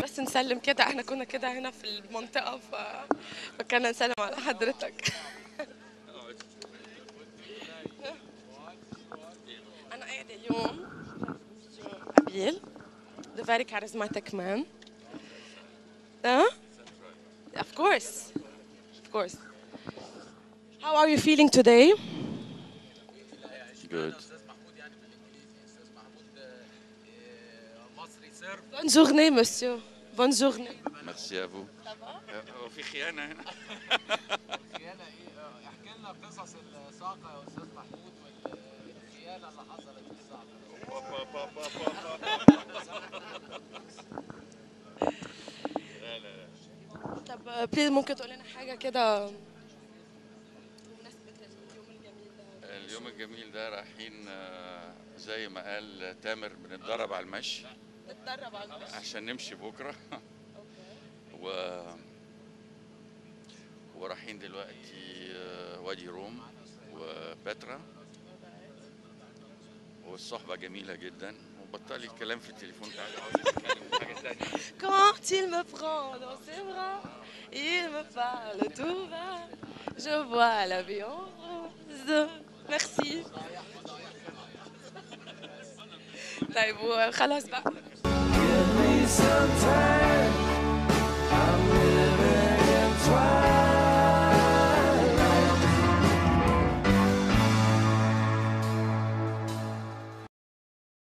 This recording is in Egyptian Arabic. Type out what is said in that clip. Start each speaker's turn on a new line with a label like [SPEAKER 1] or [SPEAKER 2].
[SPEAKER 1] بس نسلم كده احنا كنا كده هنا في المنطقة ف... فكنا نسلم على حضرتك أنا قاعدة اليوم أبيل the very charismatic man huh? of course of course how are you feeling today
[SPEAKER 2] Good.
[SPEAKER 1] bonne journée monsieur bonne journée
[SPEAKER 2] Merci à vous. Euh, هو في خيانة هنا؟
[SPEAKER 3] خيانه ايه آه، احكي لنا قصص الصاقه يا استاذ محمود والخيانه اللي حصلت في الصاقه
[SPEAKER 1] طب بليز ممكن تقول لنا حاجة كده بمناسبة اليوم الجميل ده
[SPEAKER 2] اليوم الجميل ده رايحين آه، زي ما قال تامر بنتدرب على المشي
[SPEAKER 1] نتدرب على المشي
[SPEAKER 2] عشان نمشي بكرة و ورايحين دلوقتي آه، وادي روم وبترا والصحبة جميلة جدا وبطلي الكلام في التليفون تعالي عاوز نتكلم في حاجة تانية
[SPEAKER 1] Quand il me prend dans ses bras, il me parle tout bas. Je vois la vie en rose. Merci. طيب وخلاص بقى
[SPEAKER 4] Give me some time.